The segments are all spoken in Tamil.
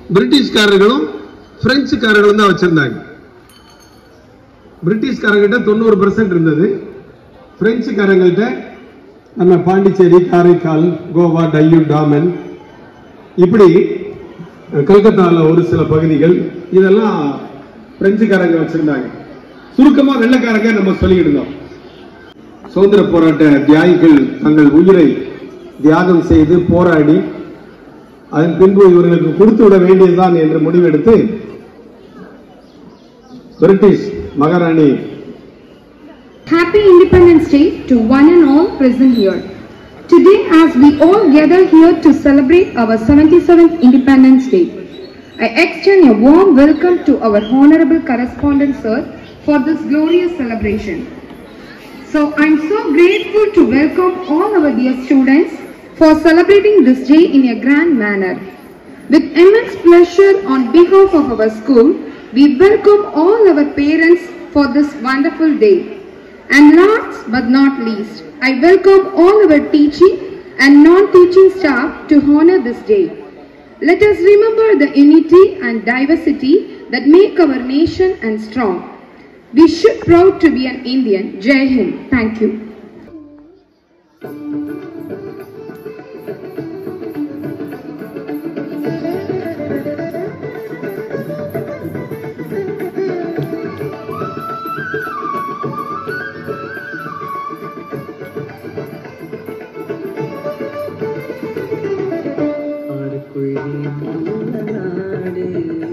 பிரிட்டிஷ்காரர்களும் பிரெஞ்சுக்காரர்களும் தான் வச்சிருந்தாங்க பிரிட்டிஷ்காரங்கிட்ட தொண்ணூறு பெர்சன்ட் இருந்தது பிரெஞ்சுக்காரங்கள்ட்ட நம்ம பாண்டிச்சேரி காரைக்கால் கோவா டையூ டாமன் இப்படி கல்கத்தாவில் ஒரு சில பகுதிகள் இதெல்லாம் பிரெஞ்சுக்காரங்க வச்சிருந்தாங்க சுருக்கமா வெள்ளைக்காரங்க நம்ம சொல்லிக்கிட்டு இருந்தோம் சுதந்திர போராட்ட தியாகிகள் தங்கள் உயிரை தியாகம் செய்து போராடி அதன் பின்பு இவர்களுக்கு கொடுத்து விட வேண்டியதுதான் என்று முடிவெடுத்து பிரிட்டிஷ் மகாராணி Happy Independence Day to one and all present here. Today, as we all gather here to celebrate our 77th Independence Day, I extend a warm welcome to our Honorable Correspondent Sir for this glorious celebration. So, I'm so grateful to welcome all our dear students for celebrating this day in a grand manner. With immense pleasure on behalf of our school, we welcome all our parents for this wonderful day. And last but not least, I welcome all our teaching and non-teaching staff to honor this day. Let us remember the unity and diversity that make our nation and strong. We should proud to be an Indian. Jai Hind. Thank you. பாருக்குள்ளே நல்ல நாடு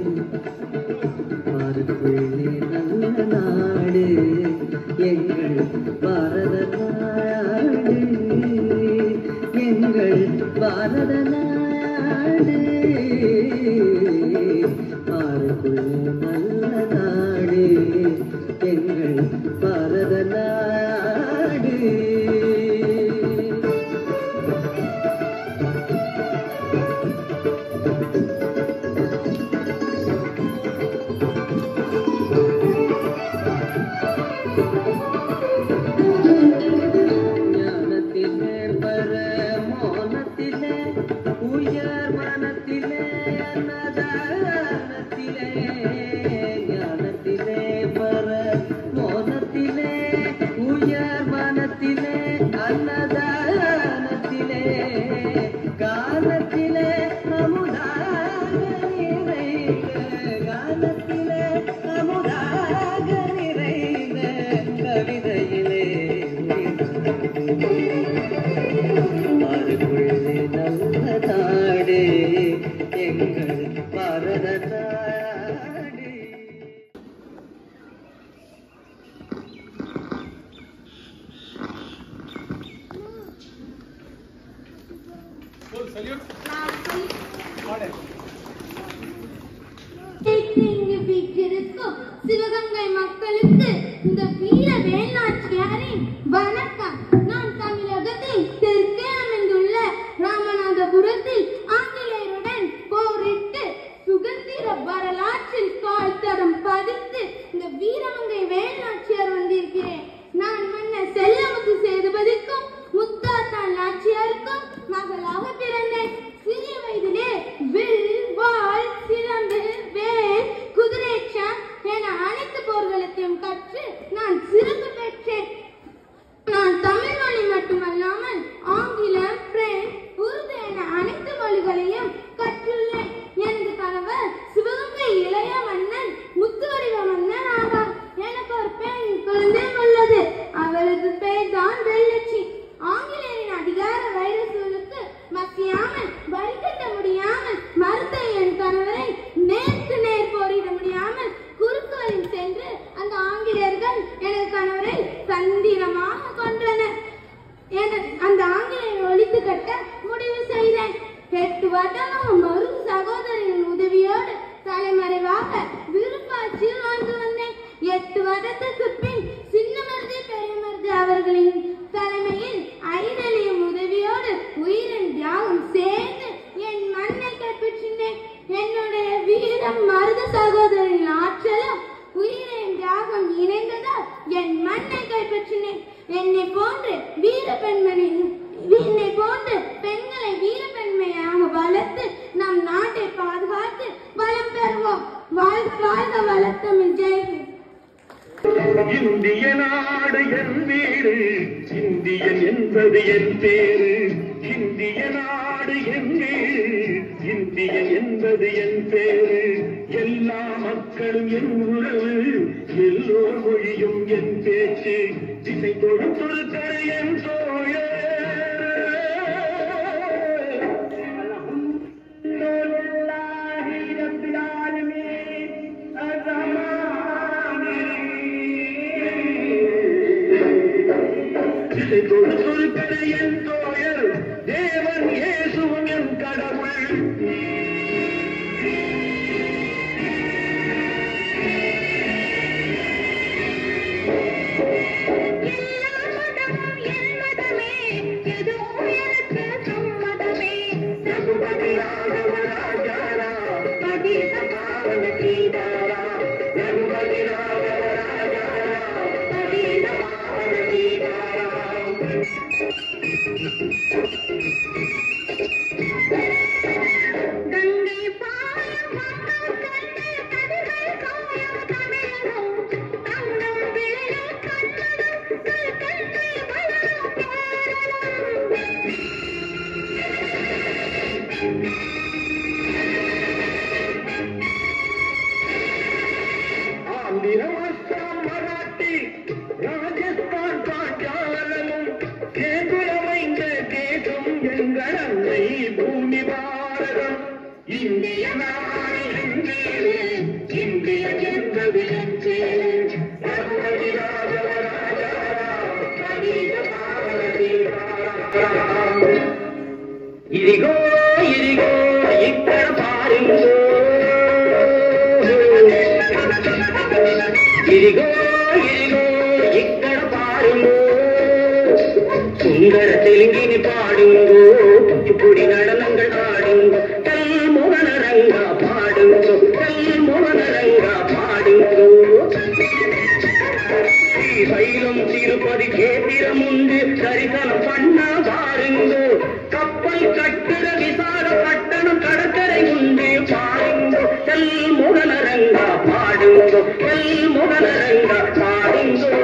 பாருக்குள்ளே நல்ல நாடு எங்கள் பாரத நாடு எங்கள் பாரத நாடு பாருக்குள்ளே நல்ல நாடு எங்கள் பாரத நாடு ஞானத்திலே பர மோனத்திலே உயர் மனத்திலே அன்னதானத்திலே ஞானத்திலே பர மோனத்திலே உயர் மனத்திலே அன்னதானத்திலே காலத்திலே அமுதாக நிறைந்த காலத்திலே அமுதாக நிறைந்த கவிதையிலே பாருக்குள்ளே நல்ல நாடு எங்கள் பாரத நாடு இங்கு வீற்றிருக்கும் சிவகங்கை மக்களுக்கு இந்த வீர வேலாட்சியாரின் வணக்கம் நான் தமிழகத்தில் தெற்கே அமைந்துள்ள ராமநாதபுரத்தில் ஆங்கிலேயருடன் போரிட்டு சுதந்திர வரலாற்றில் கால் தரம் பதித்து இந்த வீரமங்கை வேலாட்சியார் வந்திருக்கிறேன் நான் மன்னர் செல்லமுத்து சேதுபதிக்கும் முத்தாத்தான் நாச்சியாருக்கும் மகளாக பிறந்தேன் சிறிய வயதிலே வில் வாள் சிலம்பு வேல் குதிரைச்சான் என அனைத்து போர்களுக்கும் கற்று நான் சிறப்பு பெற்றேன் நான் தமிழ் மொழி மட்டுமல்லாமல் ஆங்கிலம் பிரெஞ்சு உருது என அனைத்து மொழிகளையும் கற்றுள்ளேன் எனது கணவர் சிவகங்கை இளைய மன்னன் முத்துவடிவ மன்னன் ஆவார் எனக்கு ஒரு பெண் குழந்தை உள்ளது அவளது பெயர் தான் வெள்ளச்சி ஆங்கிலேயரின் அதிகார வைரசுகளுக்கு மத்தியாமல் வரி கட்ட முடியாமல் மறுத்த என் கணவரை நேருக்கு நேர் போரிட முடியாமல் குறுக்கு வழி சென்று அந்த ஆங்கிலேயர்கள் எனது கணவரை தந்திரமாக கொன்றனர் என- அந்த ஆங்கிலேயரை ஒழித்து கட்ட முடிவு செய்தேன் எட்டு வருடமாக மருது சகோதரியின் உதவியோடு தலைமறைவாக விருப்பாட்சியில் வாழ்ந்து வந்தேன் எட்டு வருடத்துக்கு பின் சின்ன மருது பெரிய மருது அவர்களின் தலைமையில் ஐதலியும் உதவியோடு உயிரின் தியாகம் சேர்ந்து என் மண்ணை கைப்பற்றினேன் என்னுடைய வீரம் மருத சகோதரின் ஆற்றலும் உயிரின் தியாகம் இணைந்ததால் என் மண்ணை கைப்பற்றினேன் என்னை போன்று வீர பெண்மணி என்னை போன்று பெண்களை வீர பெண்மையாக வளர்த்து நம் நாட்டை பாதுகாத்து வளம் பெறுவோம் வாழ்க வாழ்க வளர்த்தமிழ் ஜெயஹிந்த் இந்திய நாடு என் வீடு இந்தியன் என்பது என் பேரு இந்திய நாடு என் வீடு இந்தியன் என்பது என் பேரு எல்லா மக்களும் என் உறவு எல்லோர் மொழியும் என் பேச்சு திசை கொடுத்தொரு என் தோழர் இதை கொடுத்தொரு என் தோழர் தேவன் இயேசுவும் என் கடவுள் கங்கை பாயும் மக்கள் கண்டு கதிர்கள் காயும் தமிழகம் தங்கம் விளையும் கண்ணகம் கல் கல்வி வளரும் கேரளம் ஆந்திரம் அஸ்ஸாம் மராட்டி ராஜஸ்தான் பாஞ்சாலமும் கேதுலமைந்த தேசம் எங்கள் அன்னை பூமி பாரதம் இந்திய நாடு எங்கேது இந்திய என்பது எங்கேது ரகுபதி ராஜவராஜா கவித பாரதி ఇదిగో ఇదిగో ఇక్కడ పారిందో ఇదిగో ఇదిగో ఇక్కడ పారిందో சுந்தர தெலுங்கினி பாடுங்கோ குச்சிப்புடி நடனங்கள் ஆடுங்கோ கல் மோகனரங்கா பாடுங்கோ கல் மோகனரங்கா பாடுங்கோ ஸ்ரீசைலம் திருப்பதி கேத்திரம் உண்டு தரிசனம் பண்ணா பாருங்கோ கப்பல் கட்டுற விசால பட்டணம் கடற்கரை உண்டு பாருங்கோ கல் முகனரங்கா பாடுங்கோ கல் முகனரங்கா பாடுங்கோ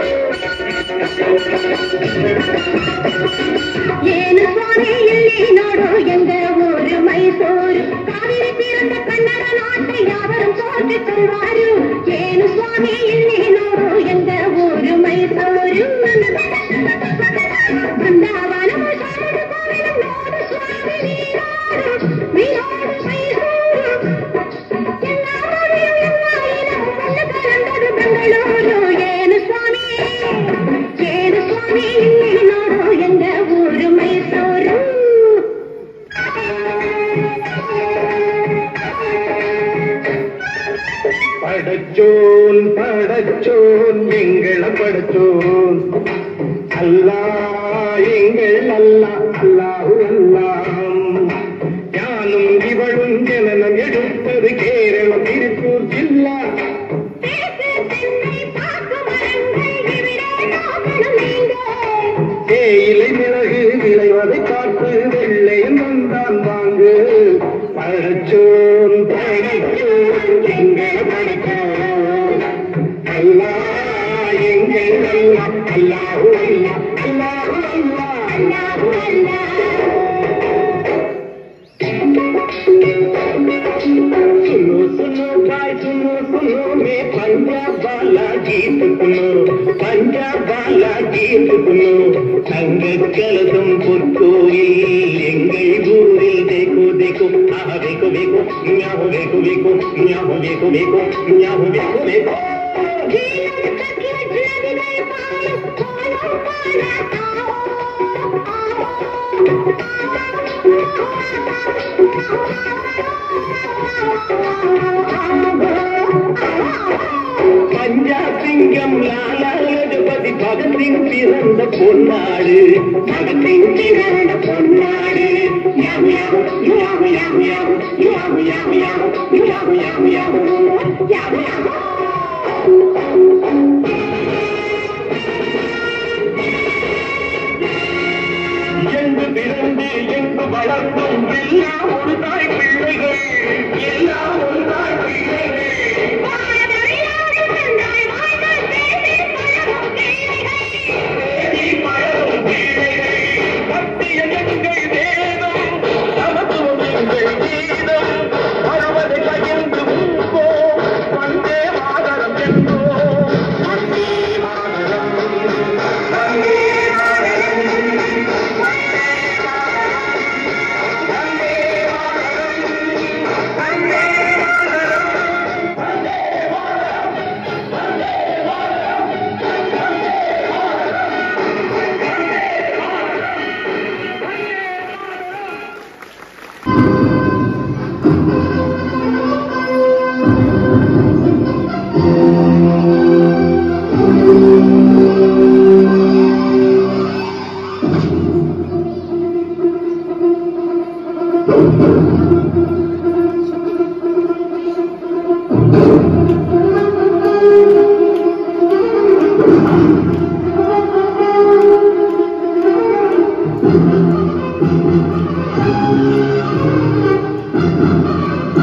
ಏನು ಸ್ವಾಮಿ ಇಲ್ಲಿ ನೋಡು ಎಂದ ಊರು ಮೈಸೂರು ಕಾವೇರಿ ತೀರದ ಕನ್ನಡ ನಾಟೆ ಯಾವரும் ತೋಟಿ சொல்வாரு ಏನು ಸ್ವಾಮಿ ಇಲ್ಲಿ ನೋಡು ಎಂದ ಊರು ಮೈಸೂರು ಬೃಂದಾವನ ಶಾರದ ಕೋವಿಲು ನೋಡು ಸ್ವಾಮಿ ನೀನೋಡು ನೀನೋಡು ಮೈಸೂರು ಎಲ್ಲ ಮನೆಯು ಎಲ್ಲ ಇನವು ಎಲ್ಲ ಕಲಂದದು ಬೆಂಗಳೂರು ಏನು ಸ್ವಾಮಿ ಏನು ಸ್ವಾಮಿ ಇಲ್ಲಿ ನೋಡು ಎಂದ ಊರು ಮೈಸೂರು படைச்சோன் படைச்சோன் எங்கள படைச்சோன் அல்லா எங்கள் அல்லா அல்லாஹு அல்லாம் ஞானும் இவளும் ஜனனம் எடுத்தது கேரளம் திருப்பூர் ஜில்லா பேசு தென்னை பாக்கு மரங்கள் இவிடே நோக்கணும் நீங்க தேயிலை மிளகு விளைவதை பார்த்து வெள்ளையன் வந்தான் வாங்கு படைச்சோன் படைச்சோன் எங்களை படைச்சோன் அல்லா எங்கள் அல்லா அல்லாஹு அல்லா அல்லாஹு அல்லா அல்லாஹு அல்லாஹ் सुनो सुनो भाई सुनो सुनो मैं पंजाब वाला गीत सुनो पंजाब वाला गीत सुनो தங்க கலசம் பொற்கோயில் எங்கள் ஊரில் தேக்கோ தேக்கோ ஆஹா வேக்கோ வேக்கோ ஞாபோ வேக்கோ வேக்கோ ஞாபோ வேக்கோ வேக்கோ ஞாபோ வேக்கோ வேக்கோ ஜீவன் சக்கிர ஜனதிகளை பாயும் பாலும் பஞ்சாப் சிங்கம் லாலா லஜபதி பகத்சிங் பிறந்த பொன்னாடு பகத்சிங் பிறந்த பொன்னாடு யாவு யாவு யாவு யாவு யாவு யாவு யாவு யாவு யாவு யாவு யாவு யாவு யாவு எங்கு பிறந்து எங்கு வளர்ந்தும் எல்லாம் ஒரு தாய் பிள்ளைகள்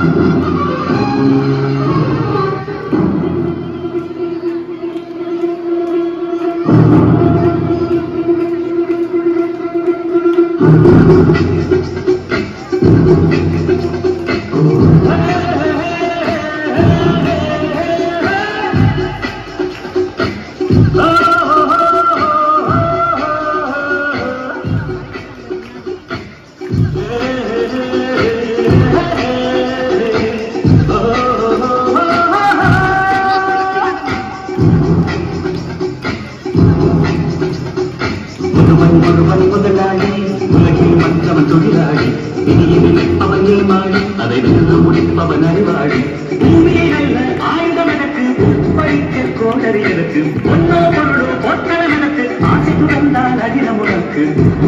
ஒருவன் ஒருவன் முதலாளி உலகில் மற்றவன் தொழிலாளி இனியை நினைப்பவன் ஏமாளி அதை வென்று முடிப்பவன் அறிவாளி பூமியை அல்ல ஆயுதம் எனக்கு படிக்க கோடரி எனக்கு பொன்னோ பொருளோ பொத்தனம் எனக்கு ஆசை துறந்தால் அகிலம் உனக்கு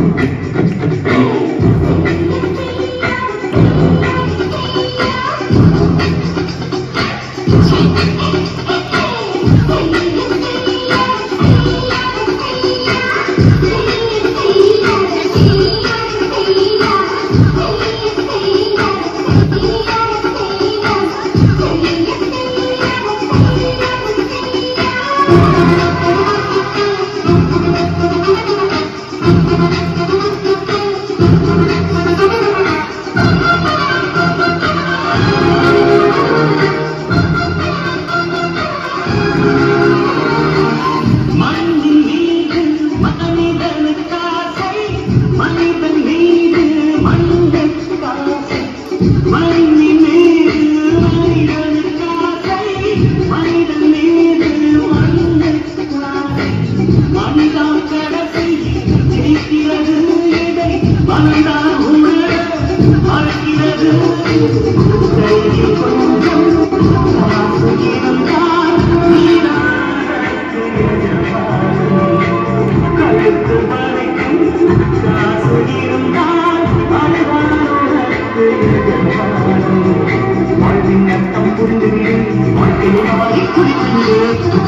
மண்ணின் மீது மனிதனுக்காசை மனிதன் மீது மண்ணுக்காசை மண்ணின் மீது மனிதனுக்காசை மனிதன் மீது மண்ணுக்காசை மனிதன் கடைசி ஜெயிக்கிறது இதை மனிதன் உணர மறக்கிறது கையில் கொஞ்சம் காசு இருந்தால் நீதான் கழுத்து வரைக்கும் காசு இருந்தால் அதுதான் உனக்கு எதிர்காலம். வாழ்வின் அர்த்தம் புரிந்துவிடு வாழ்க்கையை மாறி குறித்துவிடு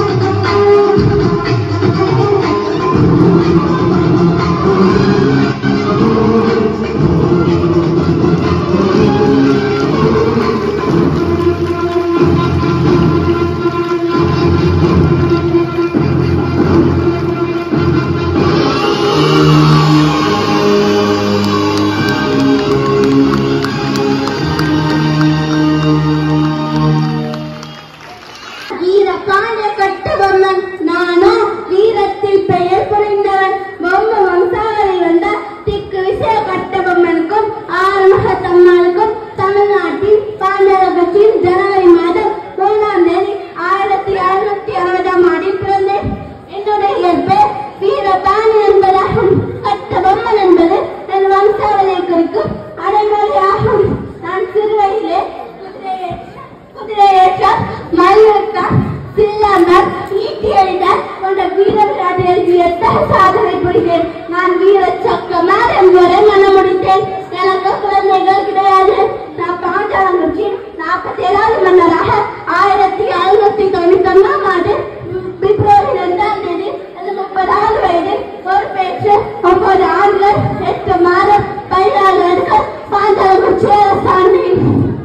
வீர பாண்டிய கட்டபொம்மன் நானோ வீரத்தில் பெயர் புரிந்தவன் பொம்மை வம்சாவளி வந்த திக்கு விசய கட்டபொம்மனுக்கும் ஆறுமுக தம்மாளுக்கும் தமிழ்நாட்டின் பாண்டரகத்தின் ஜனவரி மாதம் மூணாம் தேதி ஆயிரத்தி அறுநூத்தி அறுபதாம் ஆண்டில் பிறந்தேன் என்னுடைய இயற்பெயர் வீரபாணி என்பதாகும் கட்டபொம்மன் என்பது என் வம்சாவளியை குறிக்கும் அடைமொழியாகும் நான் சிறுவயதிலே குதிரையேற்ற குதிரையேற்றம் மல்யுத்தம் சில்லம்பர் ஈட்டி எறிதல் போன்ற வீர விளையாட்டுகளில் உயர்த்த சாதனை புரிந்தேன் நான் வீர சக்கமார் என்பவரை மனமுடித்தேன் எனக்கு குழந்தைகள் கிடையாது நான் பாஞ்சாலங்குறிச்சி நாற்பத்தி ஏழாவது மன்னராக ஆயிரத்தி ஐநூத்தி தொண்ணூத்தி ஒன்னாம் ஆண்டு பிப்ரவரி இரண்டாம் தேதி எனது முப்பதாவது வயதில் பொறுப்பேற்று ஒன்பது ஆண்டுகள் எட்டு மாதம் பதினாலு வருடம் பாஞ்சாலங்குறிச்சி அரசாண்டேன்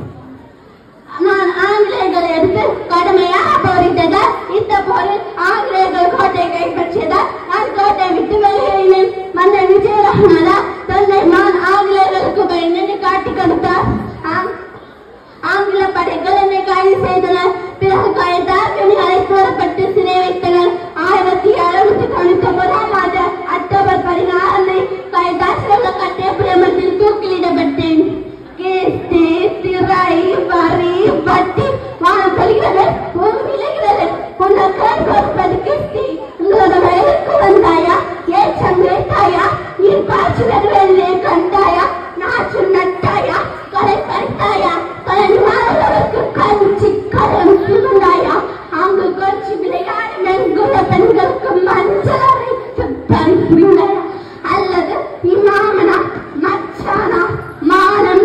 நான் ஆங்கிலேயர்களை எடுத்து கடுமையாக போரிட்டதால் இந்த போரில் ஆங்கிலேயர்கள் கோட்டையை கைப்பற்றியதால் நான் கோட்டை விட்டு வெளியேறினேன் மன்னர் விஜயரகனாலா தன்னை நான் ஆங்கிலேயர்களுக்கு பயந்து காட்டி கொடுத்தார் ஆங்- ஆங்கில படைகள் என்னை கைது செய்தனர் பிறகு கைதாக்கணிகளை கூறப்பட்டு சிறை வைத்தனர் ஆயிரத்தி அறுநூத்தி தொண்ணூத்தி ஒன்பதாம் ஆண்டு அக்டோபர் பதினாறு கைதாசிரம கட்டிய பிரேமத்தில் தூக்கிலிடப்பட்டேன் கீர்த்தி திரை வரி வட்டி வானம் சொல்கிறது பூமி விளைகிறது உங்கள் கண் கொடுப்பது கிஸ்தி உங்களோட வயலுக்கு வந்தாயா ஏற்றம் வைத்தாயா நீர் பாய்ச்சி வருவதிலே கண்டாயா நாற்று நட்டாயா கலை பறித்தாயா கலை மாணவர்களுக்கு கஞ்சி கலம் சுமந்தாயா அங்கு கொஞ்சி விளையாடும் எங்குள்ள பெண்களுக்கு மஞ்சள் அரைத்து பறிப்புள்ளாயா அல்லது இமாமனா மச்சானா மான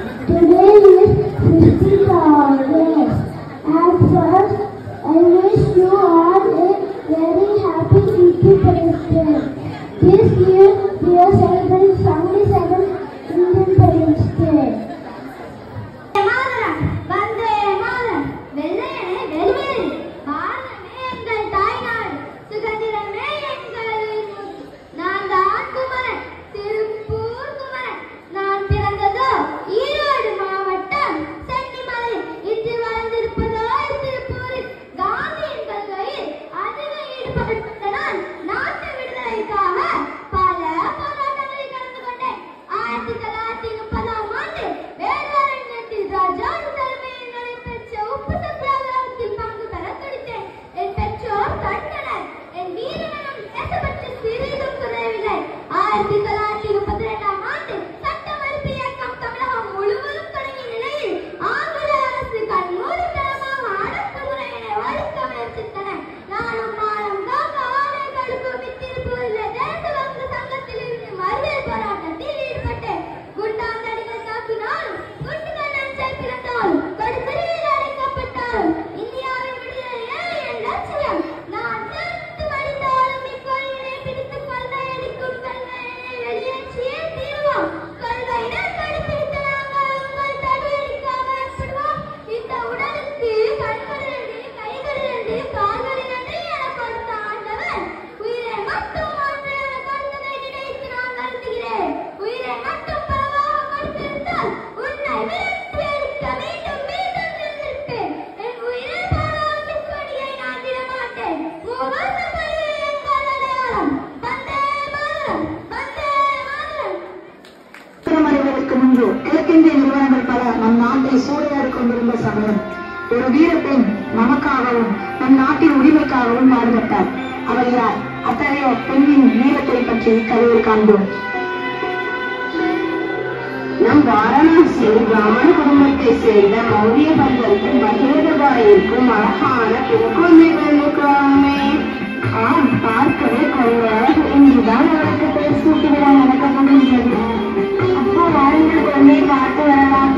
Today is 15th August. At first, I wish you all a very happy Independence Day. This year, we are celebrating 77th Independence Day. Mataram வந்தே மாதரம் வெள்ளையனே வெளியேறு பாரதமே எங்கள் தாய்நாடு சுதந்திரமே எங்கள் மூச்சு. நான் தான் குமரன் திருப்பூர் குமரன் நான் பிறந்ததோ ஈரோடு மாவட்டம் சென்னிமலை இன்று வளர்ந்திருப்பதோ திருப்பூரில் காந்தியின் கொள்கையில் அதிக ஈடுபட்ட நான் நாட்டு விடுதலைக்காக பல போராட்டங்களில் கலந்து கொண்டேன் ஆயிரத்தி தொள்ளாயிரத்தி முப்பதாம் ஆண்டு வேதாரண்யத்தில் ராஜாஜி தலைமையில் நடைபெற்ற உப்பு சத்தியாகிரகத்தில் பங்கு பெற துடித்தேன் என் பெற்றோர் கண்டனர் என் வீரமனம் எசப்பட்டு சிறிதும் குறையவில்லை ஆயிரத்தி தொள்ளாயிரத்தி முப்பத்தி இரண்டாம் ஆண்டு சட்ட மறுப்பு இயக்கம் தமிழகம் முழுவதும் தொடங்கிய நிலையில் ஆங்கில அரசு கண்மூடித்தனமாக அடக்குமுறையினை ஒழிக்க முயற்சித்தன நானும் மானம் காக்க ஆணை கடுப்பு வித்திருப்பூரில் தேசபக்த சங்கத்தில் இருந்து மறியல் போராட்டத்தில் ஈடுபட்டேன் குண்டாந்தடிகள் தாக்கினாலும் குண்டுகள் நெஞ்சல் பிறந்தாலும் கடுசிறையில் அடைக்கப்பட்டாலும் இந்தியாவின் விடுதலையே என் லட்சியம் நான் செத்து மடிந்தாலும் இக்கொள்கையை பிடித்து கொள்ளையடிக்கும் கொள்கையை வெளியேற்றியே தீர்வோம் கொள்கையினர் கடைபிடித்த நாங்கள் உங்கள் தடையடிக்காக ஏற்படுவோம் இந்த உடலுக்கு கண்களிலிருந்து கைகளிலிருந்து கால்களிலிருந்து என கொடுத்த ஆண்டவர் உயிரை மட்டும் ஒன்று என கொடுத்ததை நினைத்து நான் வருந்துகிறேன் உயிரை மட்டும் பலவாக கொடுத்திருந்தால் உன்னை விரட்டி எடுக்க மீண்டும் மீண்டும் நின்றிருப்பேன் என் உயிரை பாராட்டு கொடியை நான் விடமாட்டேன் மூவர்ண கொடியை எங்கள் அடையாளம் வந்தே மாதரம் வந்தே மாதரம் திருமறைகளுக்கு முன்பு கிழக்கிந்திய நிறுவனங்கள் பல நம் நாட்டை சூறையாடி கொண்டிருந்த சமயம் ஒரு வீரப்பெண் நமக்காகவும் நம் நாட்டின் உரிமைக்காகவும் பாடுபட்டார் அவர் யார் அத்தகைய பெண்ணின் வீரத்தை பற்றி கதையில் காண்போம் நம் வாரணாசி பிராமண குடும்பத்தை சேர்ந்த மௌரிய பந்தருக்கும் பகிரதபாயிருக்கும் அழகான பெண்குழந்தைகளுக்காமே ஆம் பார்க்கவே கொள்ள இன்றுதான் அவருக்கு பேர் சூட்டி விழா நடக்க போகின்றது அப்போ வாருங்கள் குழந்தையை பார்த்து வரலாம்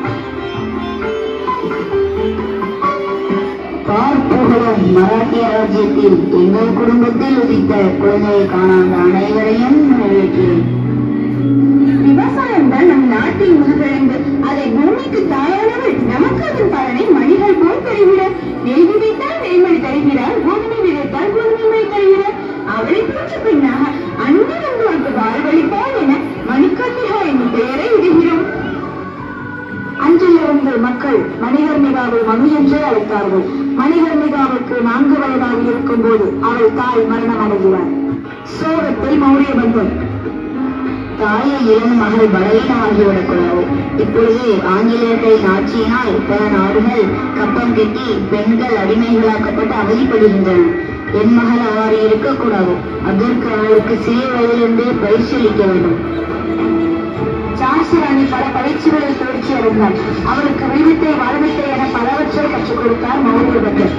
பார்ப்புகளும் மராட்டிய ராஜ்யத்தில் எங்கள் குடும்பத்தில் உதித்த குழந்தையை காணாத அனைவரையும் நிறைவேற்றேன் விவசாயம் தான் நம் நாட்டின் முதுகெலும்பு அதை பூமிக்கு தாயானவள் நமக்கு அதன் பலனை மணிகள் போல் தருகிறார் நெல் விதைத்தால் நெல்மணி தருகிறார் கோதுமை விதைத்தால் கோதுமை தருகிறார் அவளை போன்ற பெண்ணாக அன்பு வந்து வந்து வாழ்வழிப்பாள் என மணிக்கன்னிகா என்னும் பெயரை இடுகிறோம் அன்றிலிருந்து மக்கள் மணிகர்ணிகாவை மணி என்றே அழைத்தார்கள் மணிகர்ணிகாவுக்கு நான்கு வயதாக இருக்கும் போது அவள் தாய் மரணம் அடைகிறார் சோகத்தில் மௌரிய பந்தம் தாயை இளம் மகள் பலவீனமாகிவிடக் கூடாது இப்பொழுது ஆங்கிலேயர்களின் ஆட்சியினால் பல நாடுகள் கப்பம் கட்டி பெண்கள் அடிமைகளாக்கப்பட்டு அவதிப்படுகின்றன என் மகள் அவ்வாறு இருக்கக்கூடாது அதற்கு அவளுக்கு சிறிய வயதிலிருந்தே பயிற்சி அளிக்க வேண்டும் ஜான்சி ராணி பல பயிற்சிகளில் தேர்ச்சி அடைந்தார் அவருக்கு விழுவித்தை வாழ்வித்தை என பலவற்றை கற்றுக் கொடுத்தார் மௌரியபந்தர்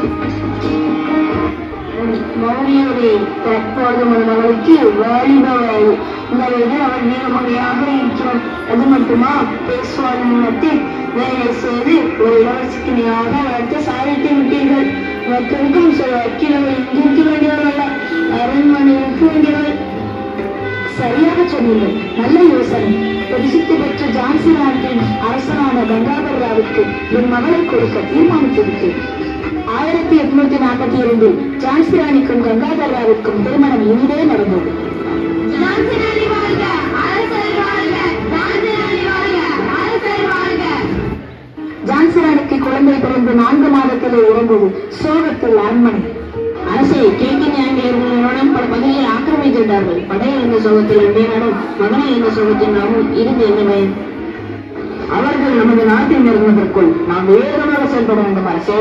மௌரியரை தற்போது மகளுக்கு வாலிப வயது இந்த வயது அவள் வீரமணியாக இருக்கிறார் அது மட்டுமா பேசுவார் நிமிடத்தில் வேலை செய்து ஒரு இளவரசிக்கிணையாக வளர்த்து சாதித்து விட்டீர்கள் மக்களுக்கும் சில வக்கீலவை இங்கிருக்க வேண்டியவர்கள் அரண்மனையில் இருக்க வேண்டியவர்கள் சரியாக சொன்னீர்கள் நல்ல யோசனை பிரசித்தி பெற்ற ஜான்சி நாட்டின் அரசனான கங்காதர் ராவுக்கு என் மகளை கொடுக்க தீர்மானித்திருக்கேன் ஆயிரத்தி எட்நூத்தி நாற்பத்தி இரண்டில் ஜான்சி ராணிக்கும் கங்காதர் ராவுக்கும் திருமணம் இனிதே நடந்தது ஜான்சிராணி வாழ்க அரசர் வாழ்க ஜான்சிராணி வாழ்க அரசர் வாழ்க ஜான்சி ராணிக்கு குழந்தை பிறந்து நான்கு மாதத்திலே இறந்தது சோகத்தில் அரண்மனை அரசே கிழக்கின் ஆங்கிலேயர்களுடன் பல பகுதியை ஆக்கிரமித்துள்ளார்கள் படையை இருந்த சோகத்தில் இந்திய நாடும் மகனை இருந்த சோகத்தில் நாமும் இருந்து என்ன பயன் அவர்கள் நமது நாட்டில் நெருங்குவதற்குள் நாம் வேகமாக செயல்பட வேண்டும் அரசே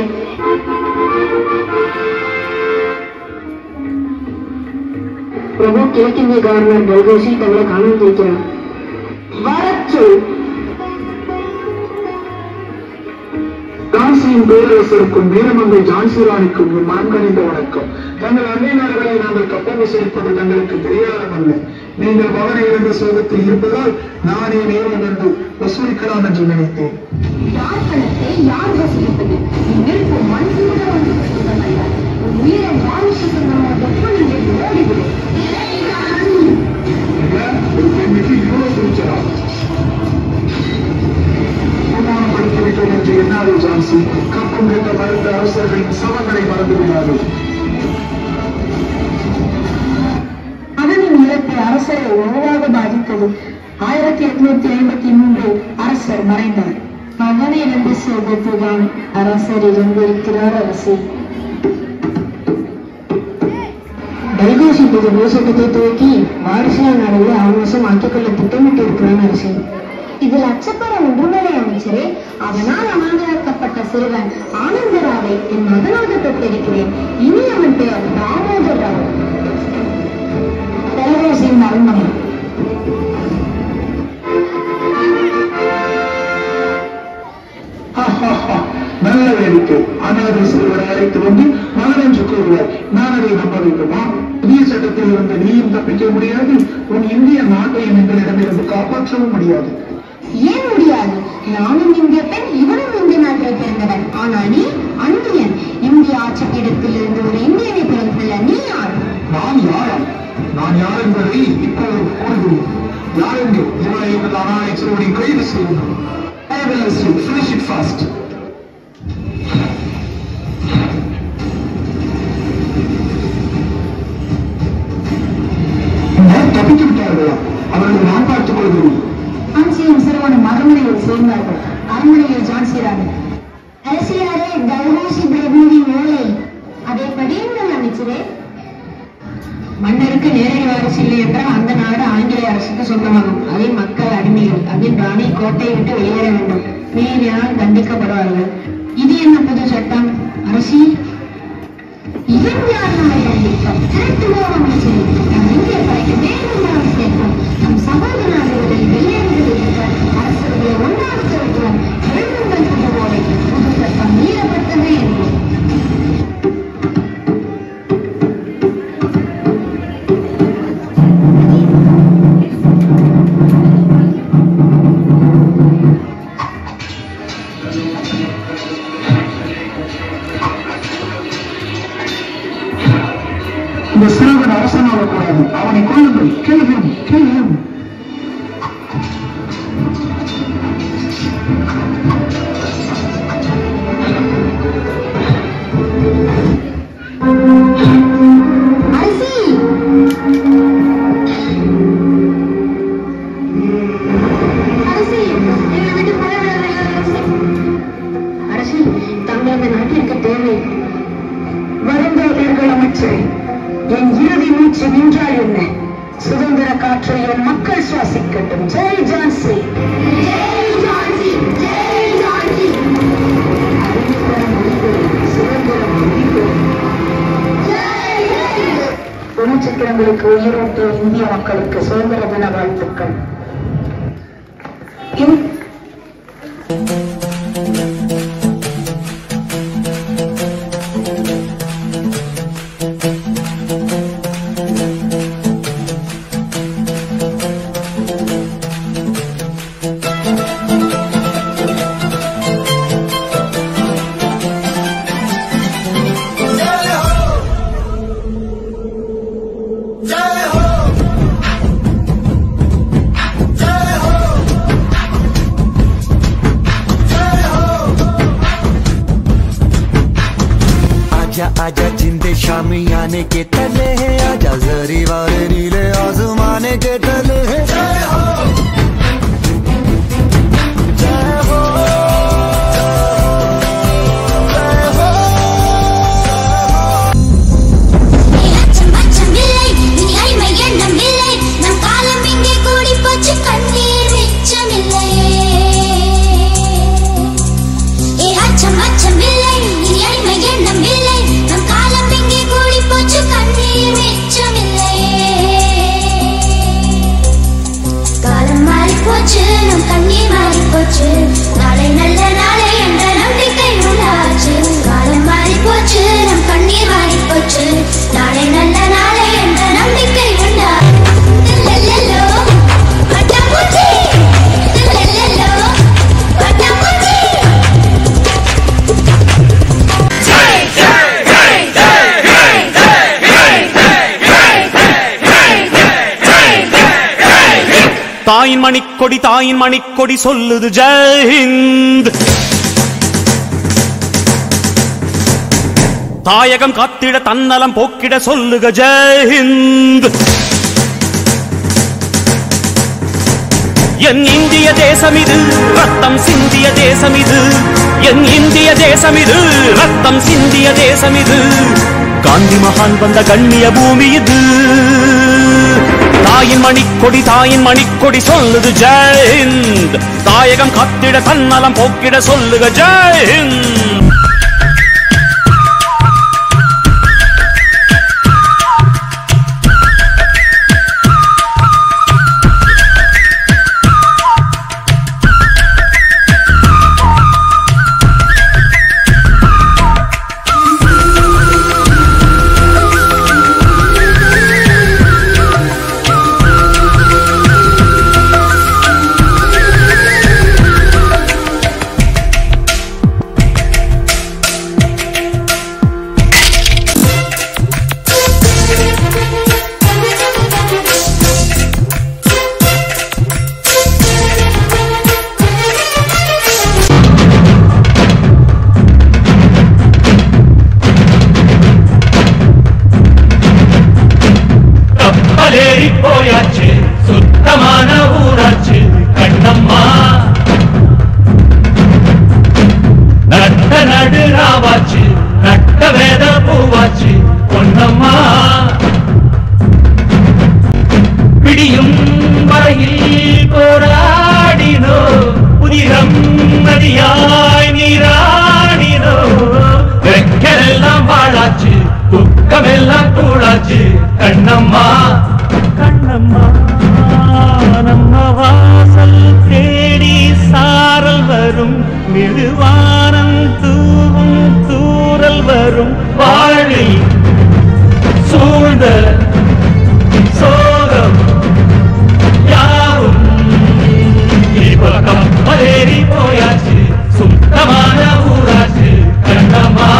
பிரபு கிழக்கிந்திய கவர்னர் டெல்கோசி தங்களை காணாமல் வரச்சொல் காசி பாண்டியன் பேரரசருக்கும் வீரமங்கை ஜான்சி ராணிக்கும் என் மனம் கணிந்த வணக்கம் தங்கள் அன்னை நாடுகளை நாங்கள் கப்பம் வசூலிப்பது தங்களுக்கு தெரியாதமல்ல நீங்கள் மகனை இழந்த சோகத்தில் இருப்பதால் நானே நேரம் வந்து வசூலிக்கலாம் என்று நினைத்தேன் யார் பணத்தை யார் வசூலிப்பது நெருப்பு மனசோட வந்து வசூலிப்பதல்ல உயிரை வாரிசுக்கு நம்ம ஒப்பனில் ஓடிவிடும் ஒரு பெண்ணுக்கு இவ்வளவு துணிச்சலா அவமானப்படுத்திவிட்டோம் என்று எண்ணாதே ஜான்சி கப்பம் கேட்ட மறந்த அரசர்களின் சவங்களை மறந்து விடாதே மகனின் இழப்பு அரசரை உணவாக பாதித்தது ஆயிரத்தி எட்நூத்தி ஐம்பத்தி மூன்றில் அரசர் மறைந்தார் மகனை இழந்த சோகத்துதான் அரசர் இழந்திருக்கிறார் அரசே டைகோசி புது பூசட்டத்தை துவக்கி வாரிசுல நாடுகளை அவகாசம் ஆக்கிக் கொள்ள திட்டமிட்டு இருக்கிறான் அரசே இதில் அச்சப்பட ஒன்றுமில்லை அமைச்சரே அவனால் அமர்ந்திருக்கப்பட்ட சிறுவன் ஆனந்தராவை என் மகனாக பெற்றிருக்கிறேன் இனி அவன் பெயர் தாமோதர் ராவ் டைகோசியின் அரண்மனை நல்ல வேடிக்கை அனாதை சிறுவரை அழைத்து வந்து மகன் என்று கூறுவார் நான் அதை நம்ப வேண்டுமா புதிய சட்டத்தில் இருந்து நீயும் தப்பிக்க முடியாது உன் இந்திய நாட்டையும் எங்களிடமிருந்து காப்பாற்றவும் முடியாது ஏன் முடியாது நானும் இந்திய பெண் இவனும் இந்திய நாட்டில் பிறந்தவன் ஆனால் நீ அந்நியன் இந்திய ஆட்சி பீடத்தில் இருந்து ஒரு இந்தியனை பிறந்துள்ள நீ யார் நான் யாரா நான் யார் என்பதை இப்போது கூறுகிறேன் யார் என்று இவரை இந்த அனாதை சிறுவனை கைது செய்யணும் I will arrest you. Finish it fast. நான் தப்பித்து விட்டார்களா அவர்களை நான் பார்த்துக் கொள்கிறேன் ஜான்சியும் சிறுவனும் அரண்மனையில் சேர்ந்தார்கள் அரண்மனையில் ஜான்சி ராணி அரசியாரே டைகோசி பிரபுவின் ஓலை அதை படியுங்கள் அமைச்சரே மன்னருக்கு நேரடி வாரிசு இல்லை என்றால் அந்த நாடு ஆங்கிலேய அரசுக்கு சொந்தமாகும் அதில் மக்கள் அடிமைகள் அதில் ராணி கோட்டையை விட்டு வெளியேற வேண்டும் மீறினால் தண்டிக்கப்படுவார்கள் இது என்ன புது சட்டம் அரசி இவன் யார் நம்மை கண்டிப்பார் திரட்டுவோம் அமைச்சரே நம் இந்திய படைக்கு வேண்டும் அவசியம் நம் சகோதர நாடுகளில் வெளியேறுவதற்கு அரசர்களை ஒன்றாக திரட்டுவோம் எழுதுங்கள் புது ஓலை புது சட்டம் மீறப்பட்டது என்போம் இந்த சிறுவன் அரசனாக கூடாது அவனை கொள்ளுங்கள் கேள்வியும் கேள்வியும் அரசி அரசி என்னை விட்டு போய்விடாதீர்கள் அரசி அரசி தங்கள் இந்த நாட்டிற்கு தேவை வருந்தாதீர்கள் அமைச்சரே என் இறுதி மூச்சு நின்றால் என்ன சுதந்திர காற்றை என் மக்கள் சுவாசிக்கட்டும் ஜெய் ஜான்சி ஜெய் ஜான்சி ஜெய் ஜான்சி அறிவுத்தரம் ஒழிப்போம், சுதந்திரம் ஒழிப்போம். பொதுச்சக்கரங்களுக்கு உயிரோட்டிய இந்திய மக்களுக்கு சுதந்திர தின வாழ்த்துக்கள் இந்- आजा आजा जिंदे शामी आने के तले है आजा जरी वाले नीले आजमाने के तले है जय हो जय हो जय हो அச்சம் அச்சம் இல்லை இனி அடிமை எண்ணம் இல்லை நம் காலம் இங்கே கூடி போச்சு கண்ணீர் மிச்சமில்லை ஏ அச்சம் அச்சம் இல்லை இனி அடிமை எண்ணம் இல்லை நம் காலம் இங்கே கூடி போச்சு கண்ணீர் தாயின் மணிக்கொடி தாயின் மணிக்கொடி சொல்லுது ஜெயஹிந்த் தாயகம் காத்திட தன்னலம் போக்கிட சொல்லுக ஜெயஹிந்த் என் இந்திய தேசம் இது ரத்தம் சிந்திய தேசம் இது என் இந்திய தேசம் இது ரத்தம் சிந்திய தேசம் இது காந்தி மகான் வந்த கண்ணிய பூமி இது தாயின் மணிக்கொடி தாயின் மணிக்கொடி சொல்லுது ஜெயஹிந்த் தாயகம் காத்திட தன்னலம் போக்கிட சொல்லுக ஜெயஹிந்த் கப்பலேறி போயாச்சு சுத்தமான ஊராச்சு கண்ணம்மா நட்ட நடு ராவாச்சு நட்ட வேத பூவாச்சு பொன்னம்மா பிடியும் வரையில் போராடினோ புதிரம் நதியாய் நீராடினோ வெக்கரெல்லாம் வாழாச்சு துக்கமெல்லாம் கூடாச்சு கண்ணம்மா கண்ணம்மா நம்ம வாசல் தேடி சாரல் வரும் நெடுவானம் தூவும் தூரல் வரும் வாழில் சூழ்ந்த சோகம் யாவும் இப்ப கப்பலேறி போயாச்சு சுத்தமான ஊராச்சு கண்ணம்மா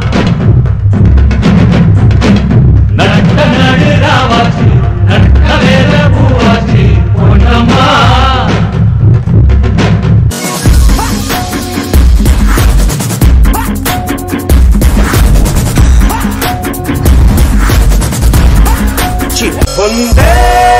நட்ட நடு ராவாச்சு நட்ட வேல பூவாச்சு பொன்னம்மா வந்தே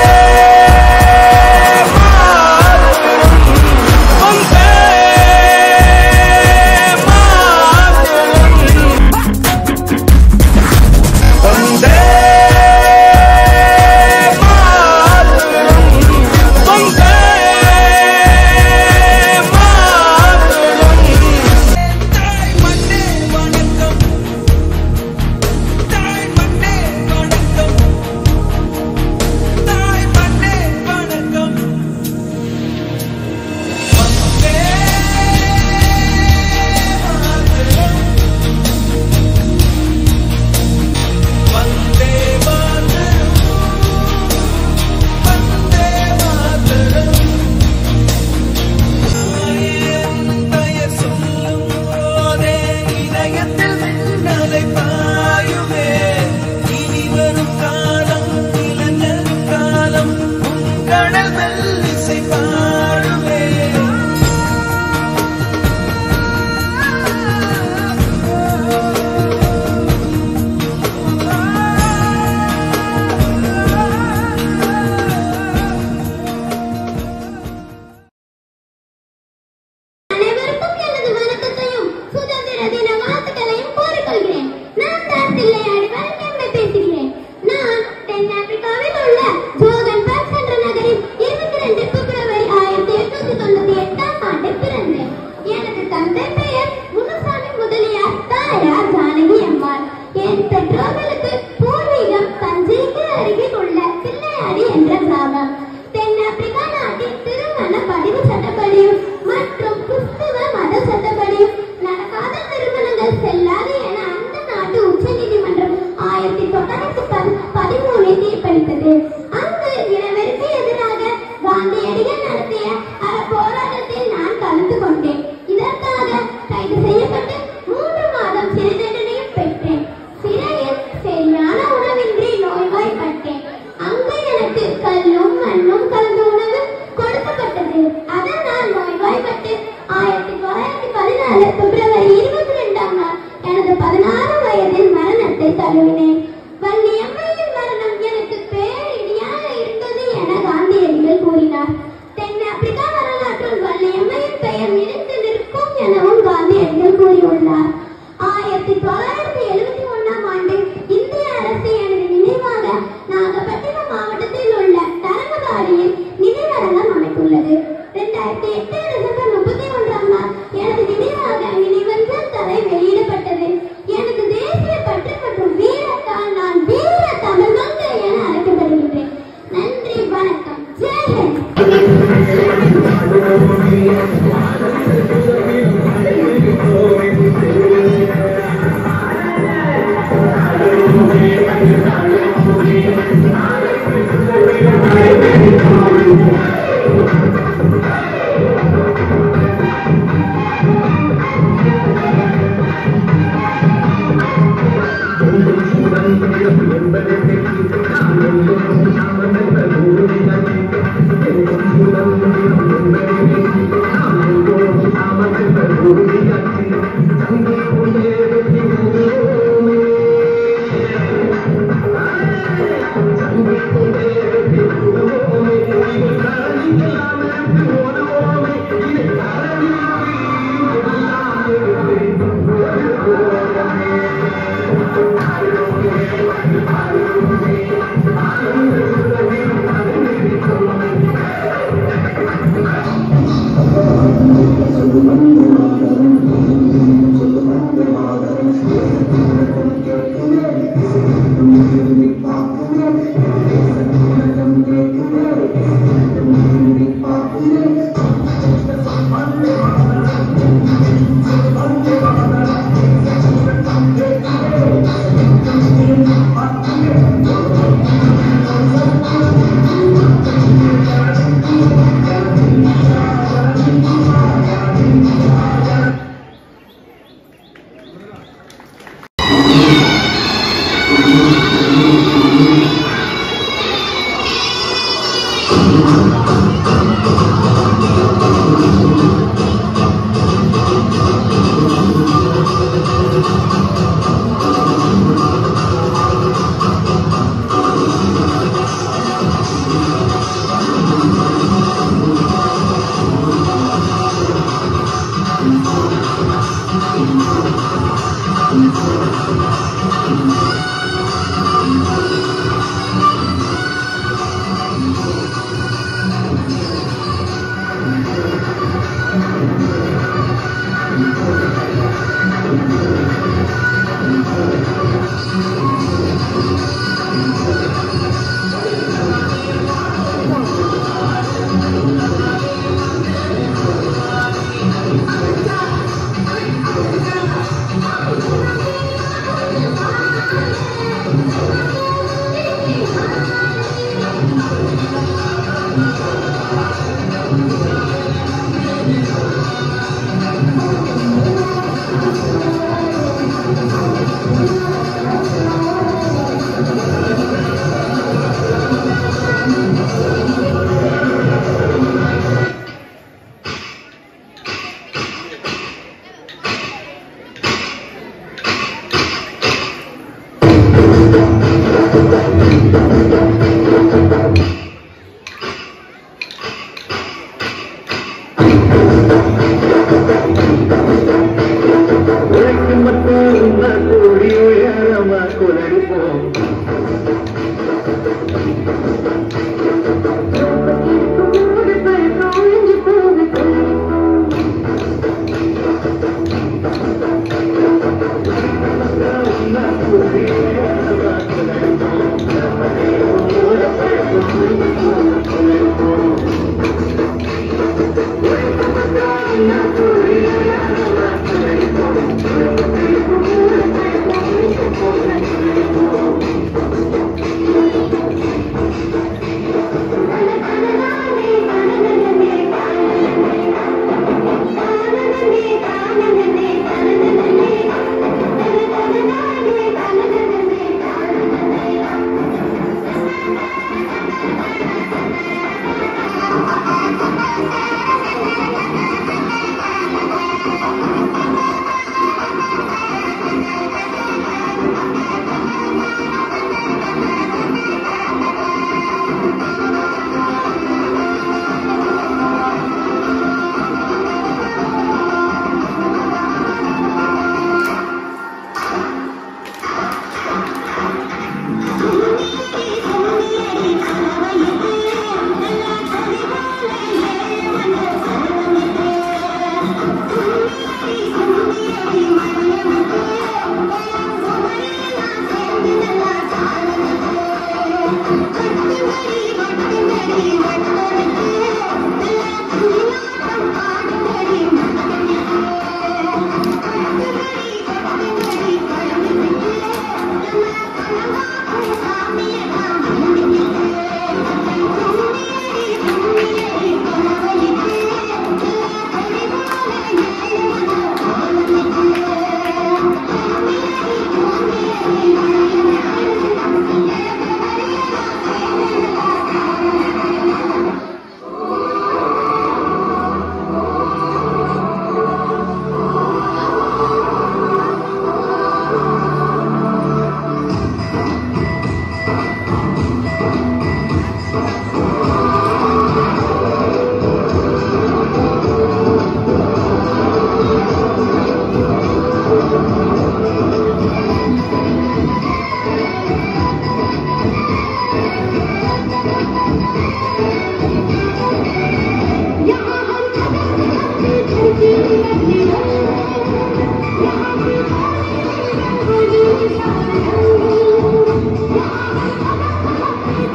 அனைவருக்கும் எனது வணக்கத்தையும் சுதந்திர தின வாழ்த்துக்களையும் கூறிக்கொள்கிறேன் நான் தான் தில்லையாடி வழக்கெம்பை பேசுகிறேன் நான் தென் ஆப்பிரிக்காவில் உள்ள ஜோகன்பர்க் என்ற நகரில் இருபத்தி ரெண்டு பிப்ரவரி ஆயிரத்தி எட்நூத்தி தொண்ணூத்தி எட்டாம் ஆண்டு பிறந்தேன் எனது தந்தை பெயர் முனுசாமி முதலியார் தாயார் ஜானகி அம்மாள் என் பெற்றோர்களுக்கு பூர்வீகம் தஞ்சைக்கு அருகில் உள்ள தில்லையாடி என்ற கிராமம் தென்னாப்பிரிக்கா நாட்டின் திருமண பதிவு சட்டப்படியும் மற்றும் கிறிஸ்துவ மத சட்டப்படியும் நடக்காத திருமணங்கள் செல்லாது என அந்த நாட்டு உச்ச நீதிமன்றம் ஆயிரத்தி தொள்ளாயிரத்தி பதி- பதிமூணில் தீர்ப்பளித்தது அங்கு இனவெருக்கு எதிராக காந்தியடிகள் நடத்திய அற போராட்டத்தில் நான் கலந்து கொண்டேன் இதற்காக கைது செய்யப்பட்டு மூன்று மாதம் சிறை தண்டனையும் பெற்றேன் சிறையில் சரியான உணவின்றி நோய்வாய்ப்பட்டேன் அங்கு எனக்கு கல்லும் மண்ணும் கலந்த உணவு கொடுக்கப்பட்டது வகையில் நிதி வழங்கல் அமைத்துள்ளது இரண்டாயிரத்தி எட்டு டிசம்பர் முப்பத்தி ஒன்றாம் நாள் எனது நினைவாக நினைவஞ்சல் தலை வெளியிடப்பட்டது எனது தேசிய பற்று மற்றும் வீரத்தால் நான் வீர தமிழ் மங்கை என அழைக்கப்படுகின்றேன் நன்றி வணக்கம் ஜெயஹிந்த் Thank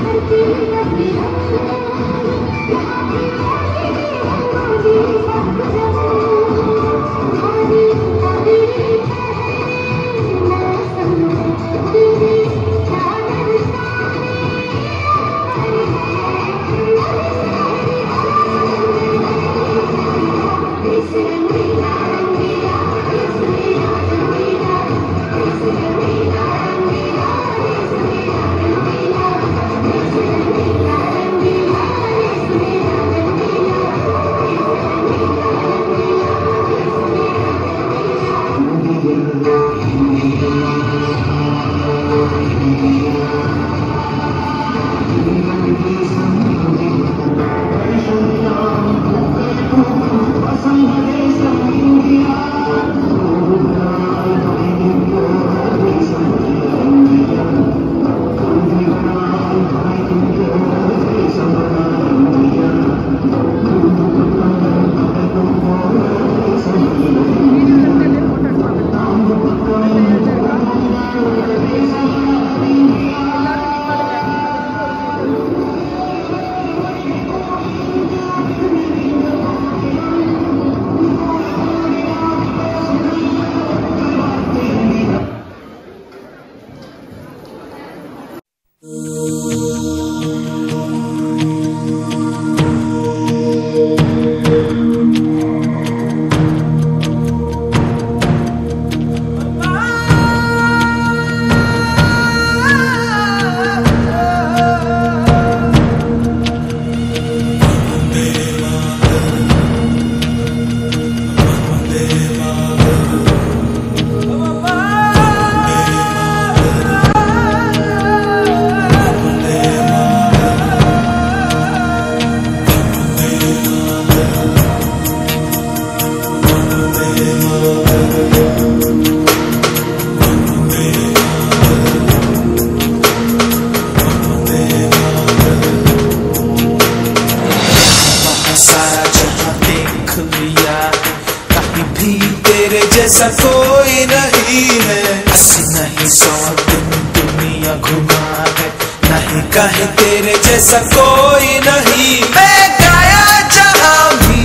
सारा जहां देख लिया कहीं भी तेरे जैसा कोई नहीं है अस्सी नहीं सौ दिन दुनिया घुमा है नहीं कहीं तेरे जैसा कोई नहीं मैं गाया जहां भी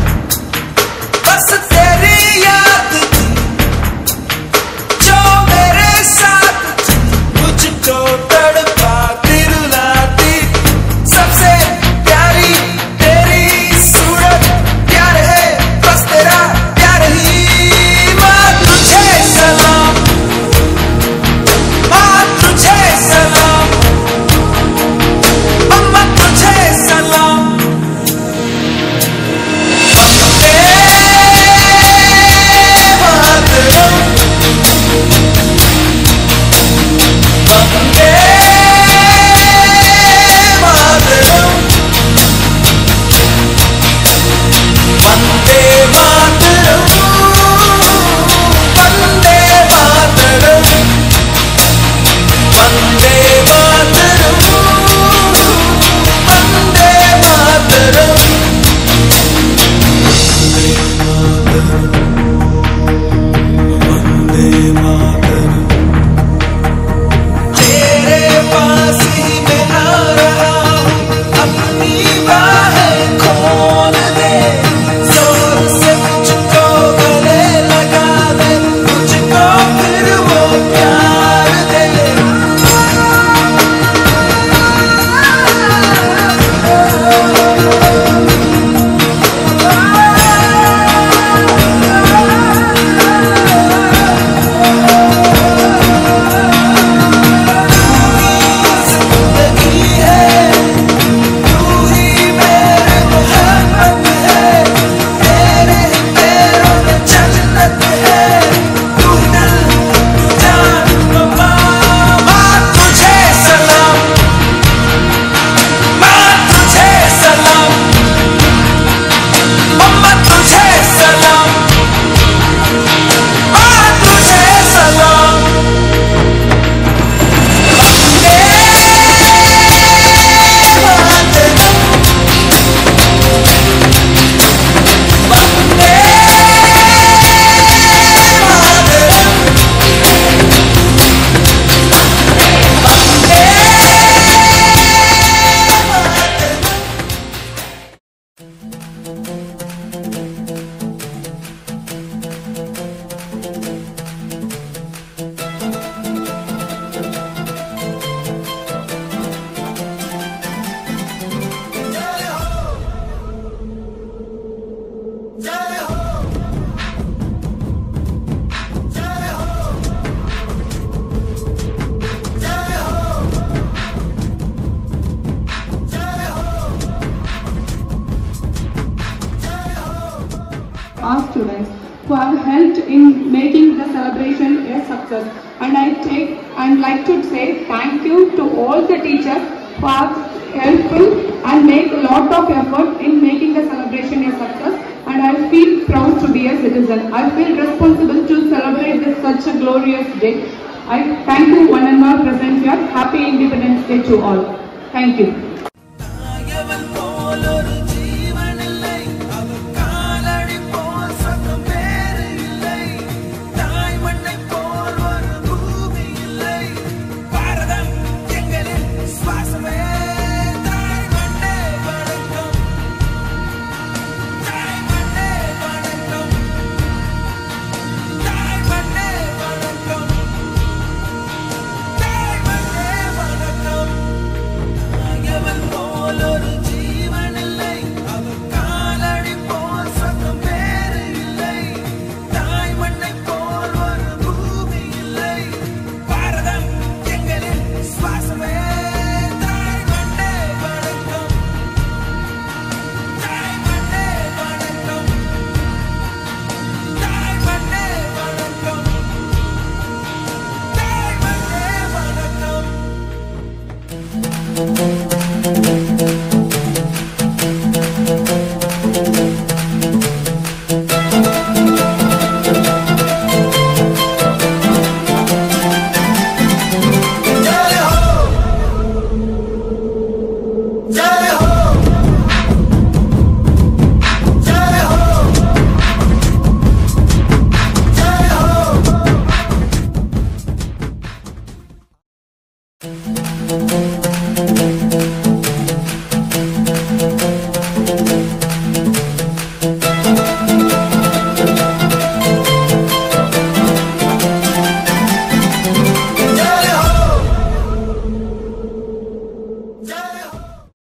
बस तेरी याद थी जो मेरे साथ थी मुझको तड़पा दिलाती सबसे प्यारी तेरी सूरत प्यार है बस तेरा प्यार ही माँ तुझे सलाम माँ तुझे सलाम अम्मा तुझे सलाम our students who have helped in making the celebration a success. And I take and like to say thank you to all the teachers who are helpful and make a lot of effort in making the celebration a success. And I feel proud to be a citizen. I feel responsible to celebrate this such a glorious day. I thank you one and all present here. Happy Independence Day to all. Thank you. போலொரு ஜீவனில்லை அவர் காலடி போல் சத்தம் வேறு இல்லை தாய் மண்ணை போல் ஒரு பூமி இல்லை பாரதம் எங்களின் சுவாசமே தாய் மண்ணே வணக்கம் தாய் மண்ணே வணக்கம் தாய் மண்ணே வணக்கம் தாய் மண்ணே வணக்கம் நாயவன் போல் ஒரு ஜீவனில்லை அவர் காலடி போல் சத்தம் வேறு இல்லை தாய் மண்ணை போல் ஒரு பூமி இல்லை பாரதம் எங்களின் சுவாசமே தாய் மண்ணே வணக்கம் தாய் மண்ணே வணக்கம் தாய் மண்ணே வணக்கம் தாய் மண்ணே வணக்கம்